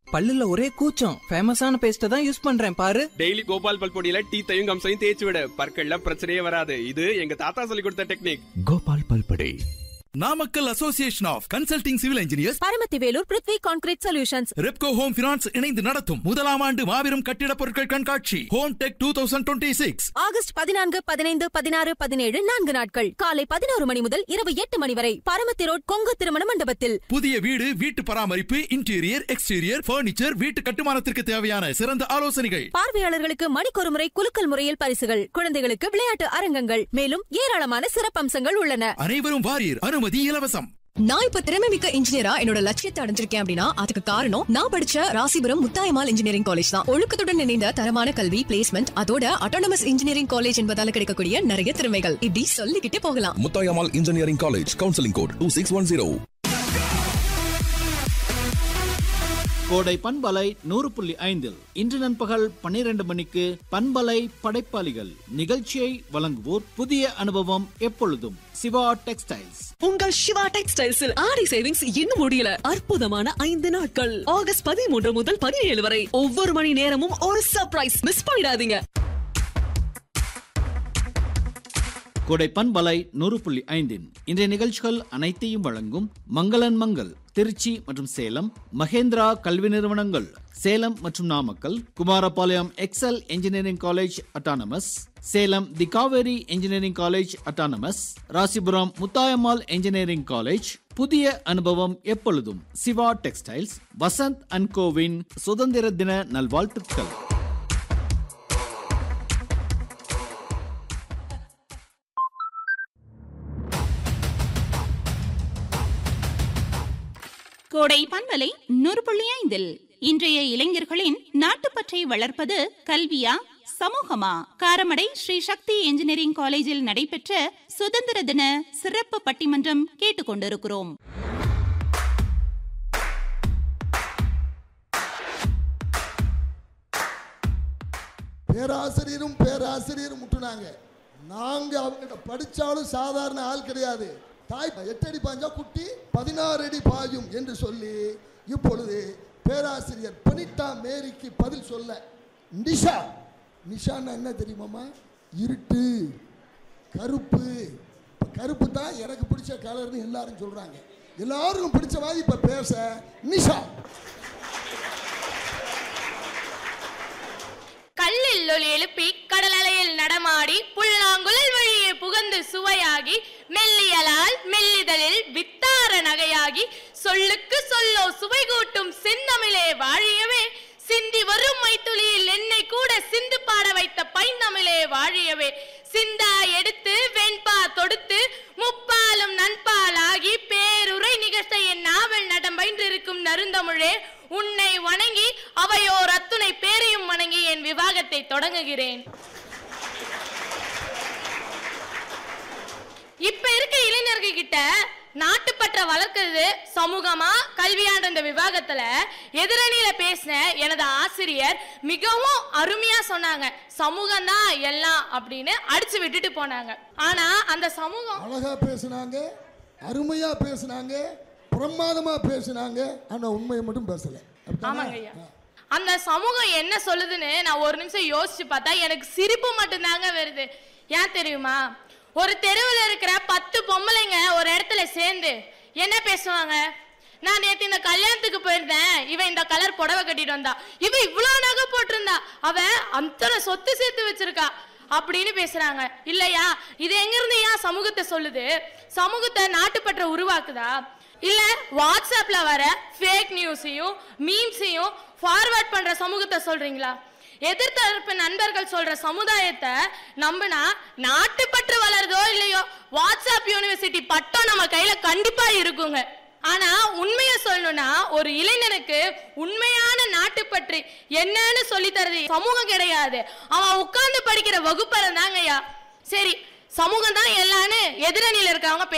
பல்லுல ஒரே கூச்சம் ஃபேமஸான பேஸ்ட தான் யூஸ் பண்றேன் பாரு டெய்லி கோபால் பல் பொடியில டீத்தையும் கம்சையும் தேய்ச்சி விட பற்கள்ல பிரச்சனையே வராது இது எங்க தாத்தா சொல்லி கொடுத்த டெக்னிக் கோபால் பல்படை Namakkal association of consulting civil engineers Paramathivelur Prithvi concrete solutions Repco home finance இணைந்து நடத்தும் முதலாம் ஆண்டு மாபெரும் கட்டிடப் பொருட்கள் கண்காட்சி home tech two thousand twenty six August பதினான்கு பதினைந்து பதினாறு பதினேழு நான்கு நாட்கள் காலை பதினோரு மணி முதல் இரவு எட்டு மணி வரை பரமத்தி ரோட் கொங்கு திருமண மண்டபத்தில் புதிய வீடு வீட்டு பராமரிப்பு இன்டீரியர் எக்ஸ்டீரியர் பர்னிச்சர் வீட்டு கட்டுமானத்திற்கு தேவையான சிறந்த ஆலோசனைகள் பார்வையாளர்களுக்கு மணிக்கொரு முறை குலுக்கல் முறையில் பரிசுகள் குழந்தைகளுக்கு விளையாட்டு அரங்கங்கள் மேலும் ஏராளமான சிறப்பம்சங்கள் உள்ளன அனைவரும் வாரியர் அனுமதி இலவசம் நான் இப்ப திறமை மிக்க இன்ஜினியரா என்னோட லட்சியத்தை அடைஞ்சிருக்கேன் அப்படின்னா அதுக்கு காரணம் நான் படிச்ச ராசிபுரம் முத்தாயமால் இன்ஜினியரிங் காலேஜ் தான் ஒழுக்கத்துடன் இணைந்த தரமான கல்வி பிளேஸ்மெண்ட் அதோட அட்டானமஸ் இன்ஜினியரிங் காலேஜ் என்பதால கிடைக்கக்கூடிய நிறைய திறமைகள் இப்படி சொல்லிக்கிட்டே போகலாம் Muthayammal engineering college counselling code two six one zero Kodai பண்பலை நூறு புள்ளி ஐந்தில் இன்று நண்பகல் பன்னிரண்டு மணிக்கு பண்பலை படைப்பாளிகள் நிகழ்ச்சியை வழங்குவோர் புதிய அனுபவம் எப்பொழுதும் சிவா டெக்ஸ்டைல்ஸ் உங்கள் சிவா டெக்ஸ்டைல்ஸில் ஆடி சேவிங்ஸ் இன்னும் முடியல அற்புதமான ஐந்து நாட்கள் ஆகஸ்ட் பதிமூன்று முதல் பதினேழு வரை ஒவ்வொரு மணி நேரமும் ஒரு சர்ப்ரைஸ் மிஸ் பண்ணிடாதீங்க கோடை பண்பலை நூறு புள்ளி ஐந்தின் இன்றைய நிகழ்ச்சிகள் அனைத்தையும் வழங்கும் மங்களன் மங்கள் திருச்சி மற்றும் சேலம் மகேந்திரா கல்வி நிறுவனங்கள் சேலம் மற்றும் Namakkal Kumarapalayam Excel engineering college autonomous Salem the Kaveri engineering college autonomous Rasipuram Muthayammal engineering college புதிய அனுபவம் எப்பொழுதும் சிவா டெக்ஸ்டைல்ஸ் வசந்த் அண்ட் கோவின் சுதந்திர தின நல்வாழ்த்துக்கள் கோடை பண்பலை நூறு புள்ளி ஐந்தில் இன்றைய இளைஞர்களின் நாட்டுப்பற்றை வளர்ப்பது கல்வியா சமூகமா காரமடை ஸ்ரீ சக்தி என்ஜினியரிங் காலேஜில் நடைபெற்ற சுதந்திர தின சிறப்பு பட்டிமன்றம் கேட்டுக்கொண்டிருக்கிறோம் பேராசிரியரும் பேராசிரியரும் முட்டுனாங்க நாங்க அவங்ககிட்ட படிச்சாலும் சாதாரண ஆள் கிடையாது தாய் எட்டு அடி பாஞ்சா குட்டி பதினாறு அடி பாயும் என்று சொல்லி இப்பொழுது பேராசிரியர் பனிட்டா மேரிக்கு பதில் சொல்ல நிஷா நிஷான்னா என்ன தெரியுமாம்மா இருட்டு கருப்பு இப்போ கருப்பு தான் எனக்கு பிடிச்ச கலர்னு எல்லாரும் சொல்றாங்க எல்லாருக்கும் பிடிச்ச மாதிரி இப்போ பேச நிஷா கல்லில் ஒளி எழுப்பி கடல் அலையில் நடமாடி புல்லாங்குழல் வழியே புகந்து சுவையாகி மெல்லியலால் மெல்லிதழில் வித்தார நகையாகி சொல்லுக்கு சொல்லோ சுவை கூட்டும் செந்தமிழே வாழியவே சிந்தி வரும் மைத்துளியில் என்னை கூட சிந்து பாட வைத்த பைந்தமிழே வாழியவே சிந்தா எடுத்து வெண்பா தொடுத்து முப்பாலும் நண்பாலாகி பேருரை நிகழ்த்த என் நாவல் நடம் பயின்றிருக்கும் நருந்தமிழே உன்னை வணங்கி அவையோர் அத்துணை பேரையும் வணங்கி என் விவாகத்தை தொடங்குகிறேன் இப்ப இருக்க இளைஞர்கள் கிட்ட நாட்டுப்பற்ற வளர்க்கிறது சமூகமா கல்வியான்ற இந்த விவாகத்துல எதிரணியில பேசின எனது ஆசிரியர் மிகவும் அருமையா சொன்னாங்க சமூகம் தான் எல்லாம் அப்படின்னு அடிச்சு விட்டுட்டு போனாங்க ஆனா அந்த சமூகம் அழகா பேசுனாங்க அருமையா பேசுனாங்க பிரமாதமா பேசுனாங்க ஆனா உண்மையை மட்டும் பேசல அப்படித்தானே? ஆமாங்க ஐயா அந்த சமூகம் என்ன சொல்லுதுன்னு நான் ஒரு நிமிஷம் யோசிச்சு பார்த்தா எனக்கு சிரிப்பு மட்டும்தாங்க வருது ஏன் தெரியுமா ஒரு தெருவில் இருக்கிற பத்து பொம்பளைங்க ஒரு இடத்துல சேர்ந்து என்ன பேசுவாங்க நான் நேத்து இந்த கல்யாணத்துக்கு போயிருந்தேன் இவன் இந்த கலர் புடவை கட்டிட்டு வந்தா இவ இவ்வளவு நகை போட்டிருந்தா அவ அத்தனை சொத்து சேர்த்து வச்சிருக்கா அப்படின்னு பேசுறாங்க இல்லையா இது எங்க இருந்து ஏன் சமூகத்தை சொல்லுது சமூகத்தை நாட்டுப்பற்ற உருவாக்குதா இல்ல வாட்ஸ்அப்ல வர ஃபேக் நியூஸையும் மீம்ஸையும் ஃபார்வர்ட் பண்ற சமூகத்தை சொல்றீங்களா எதிர்த்தரப்பு நண்பர்கள் சொல்ற சமுதாயத்தை நம்பினா நாட்டுப்பற்று வளருதோ இல்லையோ வாட்ஸ்அப் யூனிவர்சிட்டி பட்டம் நம்ம கையில கண்டிப்பா இருக்குங்க ஆனா உண்மையை சொல்லணும்னா ஒரு இளைஞனுக்கு உண்மையான நாட்டுப்பற்று என்னன்னு சொல்லி தரது சமூகம் கிடையாது அவன் உட்கார்ந்து படிக்கிற வகுப்பறை தாங்கய்யா சரி சமூகம் தான் எல்லான்னு எதிரணியில இருக்கவங்க